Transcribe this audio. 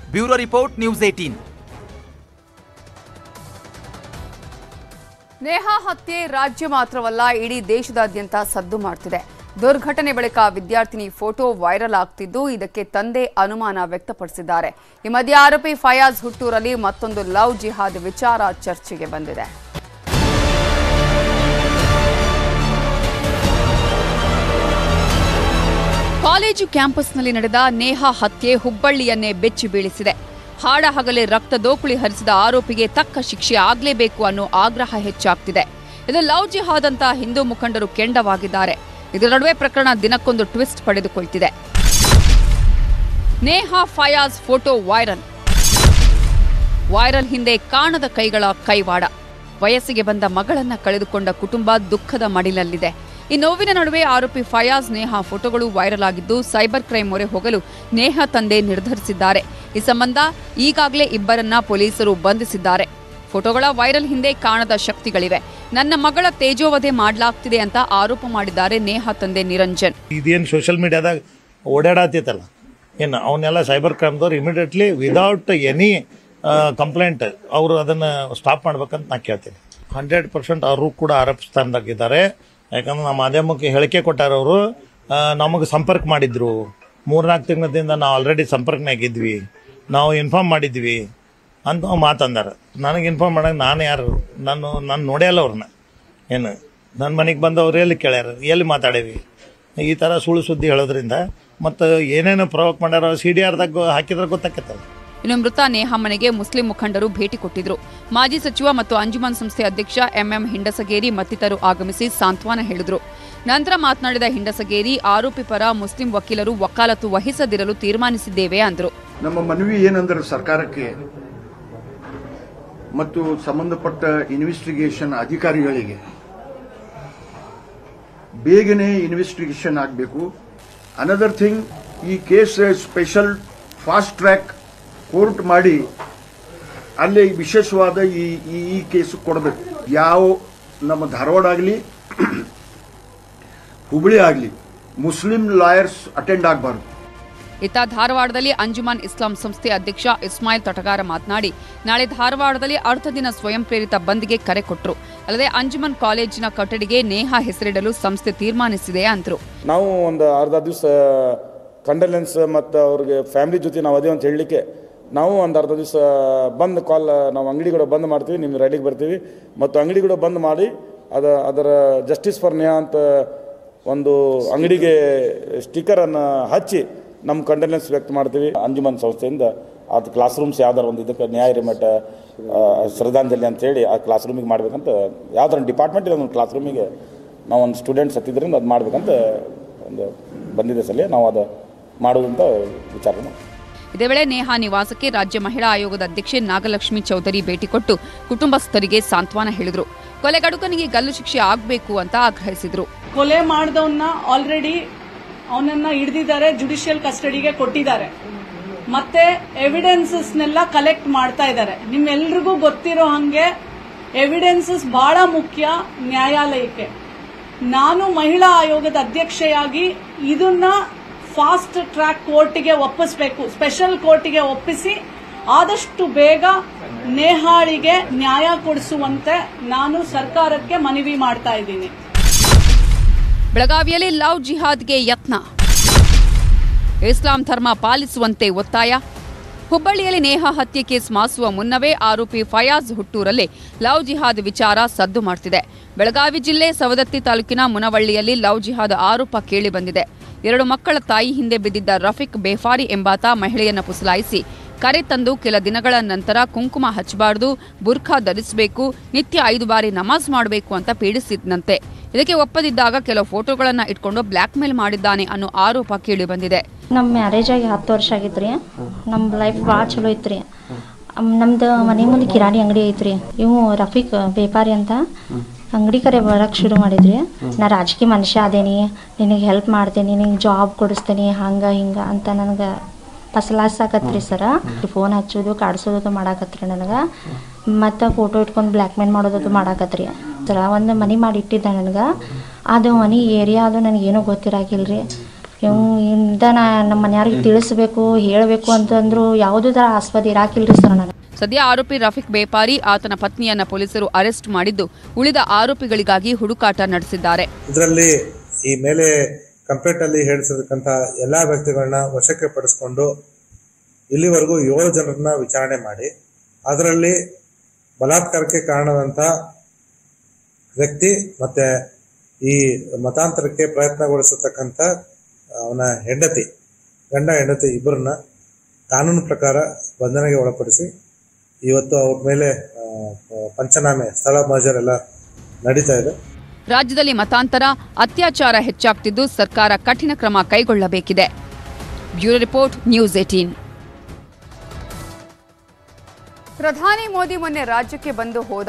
bureau report news eighteen Neha ಹತ್ಯೆ ರಾಜ್ಯ ಮಾತ್ರವಲ್ಲ ಇಡೀ ದೇಶದಾದ್ಯಂತ ಸದ್ದು ಮಾಡ್ತಿದೆ ದುರ್ಘಟನೆ ಬಳಿಕ ವಿದ್ಯಾರ್ಥಿನಿ ಫೋಟೋ ವೈರಲ್ ಆಗ್ತಿದ್ದು ಇದಕ್ಕೆ ತಂದೆ ಅನುಮಾನ ವ್ಯಕ್ತಪಡಿಸಿದ್ದಾರೆ ಈ ಮಧ್ಯೆ ಆರೋಪಿ ಫಯಾಜ್ ಹುಟ್ಟೂರಲ್ಲಿ ಮತ್ತೊಂದು ಲವ್ ಜಿಹಾದ್ ವಿಚಾರ ಚರ್ಚೆಗೆ ಬಂದಿದೆ ಕಾಲೇಜು ಕ್ಯಾಂಪಸ್ನಲ್ಲಿ ನಡೆದ ನೇಹಾ ಹತ್ಯೆ ಹುಬ್ಬಳ್ಳಿಯನ್ನೇ ಬೆಚ್ಚಿ ಬೀಳಿಸಿದೆ ಹಾಡ ಹಗಲೇ ರಕ್ತ ದೋಕುಳಿ ಹರಿಸಿದ ಆರೋಪಿಗೆ ತಕ್ಕ ಶಿಕ್ಷೆ ಆಗಲೇಬೇಕು ಅನ್ನೋ ಆಗ್ರಹ ಹೆಚ್ಚಾಗ್ತಿದೆ ಇದು ಲವ್ ಜಿಹಾದ್ ಅಂತ ಹಿಂದೂ ಮುಖಂಡರು ಕೆಂಡವಾಗಿದ್ದಾರೆ ಇದರ ನಡುವೆ ಪ್ರಕರಣ ದಿನಕ್ಕೊಂದು ಟ್ವಿಸ್ಟ್ ಪಡೆದುಕೊಳ್ತಿದೆ Neha Fayaz photo viral viral ಹಿಂದೆ ಕಾಣದ ಕೈಗಳ ಕೈವಾಡ ವಯಸ್ಸಿಗೆ ಬಂದ ಮಗಳನ್ನ ಕಳೆದುಕೊಂಡ ಕುಟುಂಬ ದುಃಖದ ಮಡಿಲಲ್ಲಿದೆ ಈ ನೋವಿನ ನಡುವೆ ಆರೋಪಿ ಫಯಾಜ್ ನೇಹಾ ಫೋಟೋಗಳು ವೈರಲ್ ಆಗಿದ್ದು ಸೈಬರ್ ಕ್ರೈಂ ಮೊರೆ ಹೋಗಲು ನೇಹಾ ತಂದೆ ನಿರ್ಧರಿಸಿದ್ದಾರೆ ಈ ಸಂಬಂಧ ಈಗಾಗಲೇ ಇಬ್ಬರನ್ನ ಪೊಲೀಸರು ಬಂಧಿಸಿದ್ದಾರೆ ಫೋಟೋಗಳ ವೈರಲ್ ಹಿಂದೆ ಕಾಣದ ಶಕ್ತಿಗಳಿವೆ ನನ್ನ ಮಗಳ ತೇಜೋವಧೆ ಮಾಡಲಾಗ್ತಿದೆ ಅಂತ ಆರೋಪ ಮಾಡಿದ್ದಾರೆ ನೇಹಾ ತಂದೆ ನಿರಂಜನ್ ಇದೇನು ಸೋಷಿಯಲ್ ಮೀಡಿಯಾದಾಗ ಓಡಾಡತ್ತೈತಲ್ಲ ಏನು ಅವನ್ನೆಲ್ಲ ಸೈಬರ್ ಕ್ರೈಮ್ದವ್ರು ಇಮಿಡಿಯೇಟ್ಲಿ ವಿದೌಟ್ ಎನಿ ಕಂಪ್ಲೇಂಟ್ ಅವರು ಅದನ್ನು ಸ್ಟಾಪ್ ಮಾಡ್ಬೇಕಂತ ನಾ ಕೇಳ್ತೀನಿ ಹಂಡ್ರೆಡ್ ಪರ್ಸೆಂಟ್ ಅವರು ಕೂಡ ಆರೋಪ ಸ್ಥಾನದಾಗಿದ್ದಾರೆ ಯಾಕಂದ್ರೆ ನಮ್ಮ ಮಾಧ್ಯಮಕ್ಕೆ ಹೇಳಿಕೆ ಕೊಟ್ಟಾರ ಅವರು ನಮಗೆ ಸಂಪರ್ಕ ಮಾಡಿದ್ರು ಮೂರ್ನಾಲ್ಕು ತಿಂಗಳದಿಂದ ನಾವು ಆಲ್ರೆಡಿ ಸಂಪರ್ಕನಾಗಿದ್ವಿ ನಾವು ಇನ್ಫಾರ್ಮ್ ಮಾಡಿದ್ವಿ ಅಂತ ಮಾತಂದಾರ ನನಗೆ ಇನ್ಫಾರ್ಮ್ ಮಾಡಕ್ಕೆ ನಾನು ಯಾರು ನಾನು ನಾನು ನೋಡೇ ಅಲ್ಲ ಅವ್ರನ್ನ ಏನು ನನ್ನ ಮನೆಗೆ ಬಂದವ್ರು ಎಲ್ಲಿ ಕೇಳ್ಯಾರ ಎಲ್ಲಿ ಮಾತಾಡೇವಿ ಈ ಥರ ಸುಳ್ಳು ಸುದ್ದಿ ಹೇಳೋದ್ರಿಂದ ಮತ್ತು ಏನೇನು ಪ್ರವೋಕ್ ಮಾಡ್ಯಾರ ಸಿ ಡಿ ಆರ್ದಾಗ ಹಾಕಿದ್ರೆ ಗೊತ್ತಾಕತ್ತಲ್ಲ ಇನ್ನು ಮೃತ ನೇಹಾ ಮನೆಗೆ ಮುಸ್ಲಿಂ ಮುಖಂಡರು ಭೇಟಿ ಕೊಟ್ಟಿದ್ರು ಮಾಜಿ ಸಚಿವ ಮತ್ತು ಅಂಜುಮನ್ ಸಂಸ್ಥೆ ಅಧ್ಯಕ್ಷ ಎಂಎಂ ಹಿಂಡಸಗೇರಿ ಮತ್ತಿತರರು ಆಗಮಿಸಿ ಸಾಂತ್ವನ ಹೇಳಿದ್ರು ನಂತರ ಮಾತನಾಡಿದ ಹಿಂಡಸಗೇರಿ ಆರೋಪಿ ಪರ ಮುಸ್ಲಿಂ ವಕೀಲರು ವಕಾಲತ್ತು ವಹಿಸದಿರಲು ತೀರ್ಮಾನಿಸಿದ್ದೇವೆ ಅಂದರು ನಮ್ಮ ಮನವಿ ಏನಂದ್ರೆ ಸರ್ಕಾರಕ್ಕೆ ಮತ್ತು ಸಂಬಂಧಪಟ್ಟ ಇನ್ವೆಸ್ಟಿಗೇಷನ್ ಅಧಿಕಾರಿಗಳಿಗೆ ಬೇಗನೆ ಇನ್ವೆಸ್ಟಿಗೇಷನ್ ಆಗಬೇಕು ಅನದರ್ ಥಿಂಗ್ ಈ case special fast track court ಮಾಡಿ ಅಲ್ಲೇ ವಿಶೇಷವಾದ ಈ ಈ ಈ ಕೇಸ್ ಕೊಡಬೇಕು ಯಾವ ನಮ್ಮ ಧಾರವಾಡ ಆಗಲಿ ಹುಬ್ಬಳ್ಳಿ ಆಗಲಿ ಮುಸ್ಲಿಂ ಲಾಯರ್ಸ್ ಅಟೆಂಡ್ ಆಗಬಾರ್ದು ಇತ್ತ ಧಾರವಾಡದಲ್ಲಿ ಅಂಜುಮನ್ ಇಸ್ಲಾಂ ಸಂಸ್ಥೆ ಅಧ್ಯಕ್ಷ ಇಸ್ಮಾಯಿಲ್ ತಟಗಾರ ಮಾತನಾಡಿ ನಾಳೆ ಧಾರವಾಡದಲ್ಲಿ ಅರ್ಧ ದಿನ ಸ್ವಯಂ ಪ್ರೇರಿತ ಬಂದ್ಗೆ ಕರೆ ಕೊಟ್ಟರು ಅಲ್ಲದೆ ಅಂಜುಮನ್ ಕಾಲೇಜಿನ ಕೊಠಡಿಗೆ ನೇಹಾ ಹೆಸರಿಡಲು ಸಂಸ್ಥೆ ತೀರ್ಮಾನಿಸಿದೆ ಅಂದರು ನಾವು ಒಂದು ಅರ್ಧ ದಿವಸ ಕಂಡಲೆನ್ಸ್ ಮತ್ತು ಅವ್ರಿಗೆ ಫ್ಯಾಮಿಲಿ ಜೊತೆ ನಾವು ಅದೇ ಅಂತ ಹೇಳಲಿಕ್ಕೆ ನಾವು ಒಂದು ಅರ್ಧ ದಿವಸ ಬಂದ್ ಕಾಲ್ ನಾವು ಅಂಗಡಿಗಳು ಬಂದ್ ಮಾಡ್ತೀವಿ ನಿಮ್ಮ ರೆಡಿಗೆ ಬರ್ತೀವಿ ಮತ್ತು ಅಂಗಡಿಗಳು ಬಂದ್ ಮಾಡಿ ಅದ ಅದರ ಜಸ್ಟಿಸ್ ಫಾರ್ ನ್ಯಾಯ ಅಂತ ಒಂದು ಅಂಗಡಿಗೆ ಸ್ಟಿಕರನ್ನು ಹಚ್ಚಿ ನಮ್ಮ ಕಂಡಲೆನ್ಸ್ ವ್ಯಕ್ತ ಮಾಡ್ತೀವಿ ಅಂಜುಮನ್ ಸಂಸ್ಥೆಯಿಂದ ಅದು ಕ್ಲಾಸ್ ರೂಮ್ಸ್ ಯಾವ್ದಾರು ಒಂದು ಇದಕ್ಕೆ ನ್ಯಾಯ ರಿಮಠ ಶ್ರದ್ಧಾಂಜಲಿ ಅಂತೇಳಿ ಆ ಕ್ಲಾಸ್ ರೂಮಿಗೆ ಮಾಡ್ಬೇಕಂತ ಯಾವ್ದಾರ ಡಿಪಾರ್ಟ್ಮೆಂಟ್ ಇದೆ ಒಂದು ಕ್ಲಾಸ್ ರೂಮಿಗೆ ನಾವು ಒಂದು ಸ್ಟೂಡೆಂಟ್ಸ್ ಹತ್ತಿದ್ರಿಂದ ಅದು ಮಾಡ್ಬೇಕಂತ ಒಂದು ಬಂದಿದೆ ಸಲ ನಾವು ಅದು ಮಾಡುವುದಂತ ವಿಚಾರ ಮಾಡಿ ಇದೇ ವೇಳೆ ನೇಹಾ ನಿವಾಸಕ್ಕೆ ರಾಜ್ಯ ಮಹಿಳಾ ಆಯೋಗದ ಅಧ್ಯಕ್ಷೆ ನಾಗಲಕ್ಷ್ಮಿ ಚೌಧರಿ ಭೇಟಿ ಕೊಟ್ಟು ಕುಟುಂಬಸ್ಥರಿಗೆ ಸಾಂತ್ವನ ಹೇಳಿದರು ಕೊಲೆಗಡುಕನಿಗೆ ಗಲ್ಲು ಶಿಕ್ಷೆ ಆಗಬೇಕು ಅಂತ ಆಗ್ರಹಿಸಿದರು ಕೊಲೆ ಮಾಡಿದವನ್ನ ಆಲ್ರೆಡಿ ಅವನನ್ನ ಹಿಡಿದಿದ್ದಾರೆ ಜುಡಿಷಿಯಲ್ ಕಸ್ಟಡಿಗೆ ಕೊಟ್ಟಿದ್ದಾರೆ ಮತ್ತೆ ಎವಿಡೆನ್ಸಸ್ನೆಲ್ಲ ಕಲೆಕ್ಟ್ ಮಾಡ್ತಾ ಇದ್ದಾರೆ ನಿಮ್ಮೆಲ್ರಿಗೂ ಗೊತ್ತಿರೋ ಹಂಗೆ ಎವಿಡೆನ್ಸಸ್ ಬಹಳ ಮುಖ್ಯ ನ್ಯಾಯಾಲಯಕ್ಕೆ ನಾನು ಮಹಿಳಾ ಆಯೋಗದ ಅಧ್ಯಕ್ಷೆಯಾಗಿ ಇದನ್ನ ಫಾಸ್ಟ್ ಟ್ರ್ಯಾಕ್ ಕೋರ್ಟಿಗೆ ಒಪ್ಪಿಸಬೇಕು ಸ್ಪೆಷಲ್ ಕೋರ್ಟಿಗೆ ಒಪ್ಪಿಸಿ ಆದಷ್ಟು ಬೇಗ ನೇಹಾಳಿಗೆ ನ್ಯಾಯ ಕೊಡಿಸುವಂತೆ ನಾನು ಸರ್ಕಾರಕ್ಕೆ ಮನವಿ ಮಾಡ್ತಾ ಇದ್ದೀನಿ ಬೆಳಗಾವಿಯಲ್ಲಿ ಲವ್ ಜಿಹಾದ್ಗೆ ಯತ್ನ ಇಸ್ಲಾಂ ಧರ್ಮ ಪಾಲಿಸುವಂತೆ ಒತ್ತಾಯ ಹುಬ್ಬಳ್ಳಿಯಲ್ಲಿ ನೇಹಾ ಹತ್ಯೆ ಕೇಸ್ ಮಾಸುವ ಮುನ್ನವೇ ಆರೋಪಿ ಫಯಾಜ್ ಹುಟ್ಟೂರಲ್ಲಿ ಲವ್ ಜಿಹಾದ್ ವಿಚಾರ ಸದ್ದು ಮಾಡ್ತಿದೆ ಬೆಳಗಾವಿ ಜಿಲ್ಲೆ ಸವದತ್ತಿ ತಾಲೂಕಿನ ಮುನವಳ್ಳಿಯಲ್ಲಿ ಲವ್ ಜಿಹಾದ್ ಆರೋಪ ಕೇಳಿ ಬಂದಿದೆ ಎರಡು ಮಕ್ಕಳ ತಾಯಿ ಹಿಂದೆ ಬಿದ್ದಿದ್ದ ರಫೀಕ್ ಬೇಫಾರಿ ಎಂಬಾತ ಮಹಿಳೆಯನ್ನ ಪುಸಲಾಯಿಸಿ ಕರೆ ತಂದು ಕೆಲ ದಿನಗಳ ನಂತರ ಕುಂಕುಮ ಹಚ್ಚಬಾರದು ಬುರ್ಖಾ ಧರಿಸಬೇಕು ನಿತ್ಯ ಐದು ಬಾರಿ ನಮಾಜ್ ಮಾಡಬೇಕು ಅಂತ ಪೀಡಿಸಿದ್ನಂತೆ ಇದಕ್ಕೆ ಒಪ್ಪದಿದ್ದಾಗ ಕೆಲವು ಫೋಟೋಗಳನ್ನ ಇಟ್ಕೊಂಡು ಬ್ಲಾಕ್ ಮೇಲ್ ಮಾಡಿದ್ದಾನೆ ಅನ್ನೋ ಆರೋಪ ಕೇಳಿ ಬಂದಿದೆ ನಮ್ಮ ಮ್ಯಾರೇಜ್ ಆಗಿ ಹತ್ತು ವರ್ಷ ಆಗಿತ್ತು ರೀ ನಮ್ಮ ಲೈಫ್ ಭಾಳ ಚಲೋ ಐತ್ರಿ ಅಮ್- ನಮ್ದು ಮನೆ ಮುಂದೆ ಕಿರಾಣಿ ಅಂಗಡಿ ಐತ್ರಿ ಇವು ರಫೀಕ್ ವ್ಯಾಪಾರಿ ಅಂತ ಅಂಗಡಿ ಕರೆ ಬರಕ್ಕೆ ಶುರು ಮಾಡಿದ್ರಿ ನಾ ರಾಜಕೀಯ ಮನುಷ್ಯ ಅದೇನಿ ನಿನಗೆ ಹೆಲ್ಪ್ ಮಾಡ್ತೇನೆ ನಿನಗೆ ಜಾಬ್ ಕೊಡಿಸ್ತೀನಿ ಹಂಗೆ ಹಿಂಗೆ ಅಂತ ನನಗೆ ಫಸಲಾಸಾಕತ್ರಿ ಸರ ಫೋನ್ ಹಚ್ಚೋದು ಕಾಡ್ಸೋದು ಮಾಡಾಕತ್ರಿ ನನಗೆ ಮತ್ತು ಫೋಟೋ ಇಟ್ಕೊಂಡು ಬ್ಲ್ಯಾಕ್ ಮೇಲ್ ಮಾಡೋದು ಮಾಡಾಕತ್ರಿ ಸರ ಒಂದು ಮನೆ ಮಾಡಿ ಇಟ್ಟಿದ್ದೆ ನನಗೆ ಅದು ಮನೆ ಏರಿಯಾ ಅದು ನನಗೇನೂ ಗೊತ್ತಿರಾಕಿಲ್ಲ ರೀ ಇವ್ ಇಂದ ನಾ ನಮ್ಮ ಮನೆಯವ್ರಿಗೆ ತಿಳಿಸ್ಬೇಕು ಹೇಳಬೇಕು ಅಂತಂದ್ರು ಯಾವುದೂ ಥರ ಆಸ್ಪದ ಇರಾಕಿಲ್ರಿ ಸರ್ ನನಗೆ ಸದ್ಯ ಆರೋಪಿ ರಫೀಕ್ ಬೇಪಾರಿ ಆತನ ಪತ್ನಿಯನ್ನ ಪೊಲೀಸರು ಅರೆಸ್ಟ್ ಮಾಡಿದ್ದು ಉಳಿದ ಆರೋಪಿಗಳಿಗಾಗಿ ಹುಡುಕಾಟ ನಡೆಸಿದ್ದಾರೆ ಇದರಲ್ಲಿ ಈ ಮೇಲೆ ಕಂಪ್ಲೇಂಟ್ ಅಲ್ಲಿ ಹೇಳಿಸಿರ್ತಕ್ಕಂಥ ಎಲ್ಲಾ ವ್ಯಕ್ತಿಗಳನ್ನ ವಶಕ್ಕೆ ಪಡಿಸ್ಕೊಂಡು ಇಲ್ಲಿವರೆಗೂ ಏಳು ಜನರನ್ನ ವಿಚಾರಣೆ ಮಾಡಿ ಅದರಲ್ಲಿ ಬಲಾತ್ಕಾರಕ್ಕೆ ಕಾರಣದಂತ ವ್ಯಕ್ತಿ ಮತ್ತೆ ಈ ಮತಾಂತರಕ್ಕೆ ಪ್ರಯತ್ನಗೊಳಿಸತಕ್ಕಂಥ ಅವನ ಹೆಂಡತಿ ಗಂಡ ಹೆಂಡತಿ ಇಬ್ಬರನ್ನ ಕಾನೂನು ಪ್ರಕಾರ ಬಂಧನೆಗೆ ಒಳಪಡಿಸಿ ಇವತ್ತು ಅವ್ರ ಮೇಲೆ ಆ, ಪಂಚನಾಮೆ ಸ್ಥಳ ಮಹಜರ್ ಎಲ್ಲ ನಡೀತಾ ಇದೆ ರಾಜ್ಯದಲ್ಲಿ ಮತಾಂತರ ಅತ್ಯಾಚಾರ ಹೆಚ್ಚಾಗ್ತಿದ್ದು ಸರ್ಕಾರ ಕಠಿಣ ಕ್ರಮ ಕೈಗೊಳ್ಳಬೇಕಿದೆ ಬ್ಯೂರೋ ರಿಪೋರ್ಟ್ ನ್ಯೂಸ್ ಏಟೀನ್ ಪ್ರಧಾನಿ ಮೋದಿ ಮೊನ್ನೆ ರಾಜ್ಯಕ್ಕೆ ಬಂದು ಹೋದ